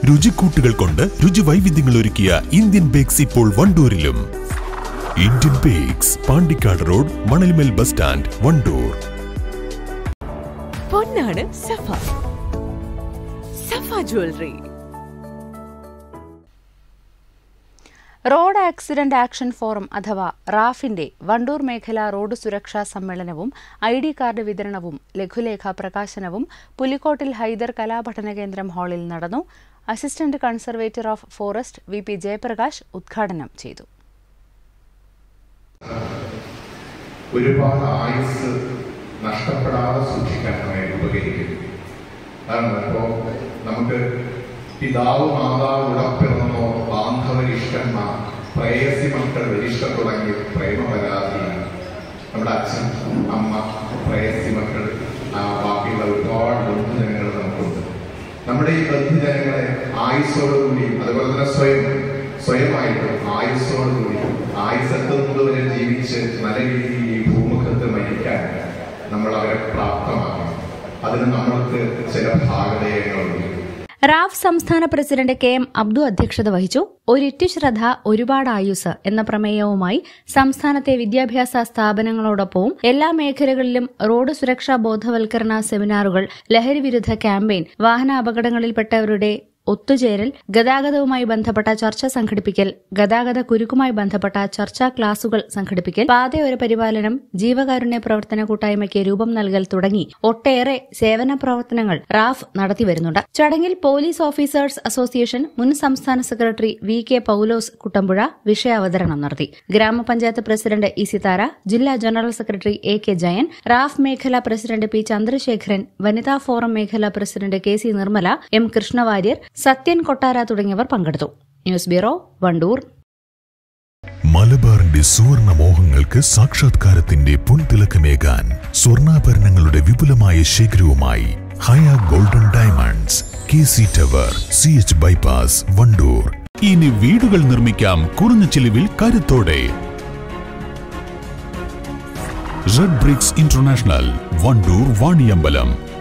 രുചിക്കൂട്ടുകൾ കൊണ്ട് രുചി വൈവിധ്യങ്ങൾ ഒരുക്കിയ ഇന്ത്യൻ ബേക്സ് ഇപ്പോൾ വണ്ടൂരിലും Indian Bakes Pandikkad road Manalmel bus stand Wandoor പൊന്നാണ് Safa Safa jewellery road accident action forum അഥവാ റാഫിന്റെ വണ്ടൂർ മേഖല റോഡ് സുരക്ഷാ സമ്മേളനവും ഐ ഡി കാർഡ് വിതരണവും ലഘുലേഖ പ്രകാശനവും പുലിക്കോട്ടിൽ ഹൈദർ കലാപഠന കേന്ദ്രം ഹാളിൽ നടന്നു assistant conservator of forest V P Jayaprakash ഉദ്ഘാടനം ചെയ്തു ഒരുപാട് ആയുസ് നഷ്ടപ്പെടാതെ സൂക്ഷിക്കാൻ നമ്മെ ഉപകരിക്കും അതാണ് അപ്പോൾ നമുക്ക് പിതാവ് മാതാവ് ഉടപ്പിറന്നോ ബാന്ധവരിഷ്ടന്മാർ പ്രേയസി മക്കൾ വരിഷ്ടം തുടങ്ങി പ്രേമപരാധിയാണ് നമ്മുടെ അച്ഛൻ അമ്മ പ്രേയസി മക്കൾ ആ, ബാക്കിയുള്ള ഒരുപാട് ബന്ധുജനങ്ങൾ നമുക്കുണ്ട് നമ്മുടെ ഈ ബന്ധുജനങ്ങളെ ആയുസ്സോടുകൂടി അതുപോലെ തന്നെ സ്വയം സ്വയമായിട്ട് ആയുസ്സോടുകൂടി ആയുസെത്തുന്നത് വരെ ജീവിച്ച് നല്ല രീതിയിൽ ഈ ഭൂമുഖത്ത് മരിക്കാൻ നമ്മൾ അവരെ പ്രാപ്തമാക്കണം അതിന് നമ്മൾക്ക് ചില ഭാഗധേയങ്ങളുണ്ട് റാഫ് സംസ്ഥാന പ്രസിഡന്റ് കെ എം അബ്ദു അധ്യക്ഷത വഹിച്ചു ഒരിറ്റു ശ്രദ്ധ ഒരുപാട് ആയുസ് എന്ന പ്രമേയവുമായി സംസ്ഥാനത്തെ വിദ്യാഭ്യാസ സ്ഥാപനങ്ങളോടൊപ്പവും എല്ലാ മേഖലകളിലും റോഡ് സുരക്ഷാ ബോധവൽക്കരണ സെമിനാറുകൾ ലഹരിവിരുദ്ധ ക്യാമ്പയിൻ വാഹന അപകടങ്ങളിൽപ്പെട്ടവരുടെ ഒത്തുചേരൽ ഗതാഗതവുമായി ബന്ധപ്പെട്ട ചർച്ച സംഘടിപ്പിക്കൽ ഗതാഗത കുരുക്കുമായി ബന്ധപ്പെട്ട ചർച്ചാ ക്ലാസുകൾ സംഘടിപ്പിക്കൽ പാതയോര പരിപാലനം ജീവകാരുണ്യ പ്രവർത്തന കൂട്ടായ്മയ്ക്ക് രൂപം നൽകൽ തുടങ്ങി ഒട്ടേറെ സേവന പ്രവർത്തനങ്ങൾ റാഫ് നടത്തിവരുന്നുണ്ട് ചടങ്ങിൽ പോലീസ് ഓഫീസേഴ്സ് അസോസിയേഷൻ മുൻ സംസ്ഥാന secretary V K Paulose Kuttampuzha വിഷയാവതരണം നടത്തി ഗ്രാമപഞ്ചായത്ത് പ്രസിഡന്റ് ഇ സിതാര ജില്ലാ general secretary A K Jayan RAF മേഖല പ്രസിഡന്റ് പി ചന്ദ്രശേഖരൻ വനിതാ ഫോറം മേഖല president K C Nirmala M Krishnavariar Sathyan Kottara തുടങ്ങിയവർ പങ്കെടുത്തു ന്യൂസ് ബ്യൂറോ വണ്ടൂർ മലബാറിന്റെ സുവർണ മോഹങ്ങൾക്ക് സാക്ഷാത്കാരത്തിന്റെ പൊൻതിളക്കമേകാൻ സ്വർണ്ണാഭരണങ്ങളുടെ വിപുലമായ ശേഖരവുമായി Haya golden diamonds K C tower C H bypass Wandoor ഇനി വീടുകൾ നിർമ്മിക്കാം കുറഞ്ഞ ചിലവിൽ കരുത്തോടെ red bricks international Wandoor Vaniyambalam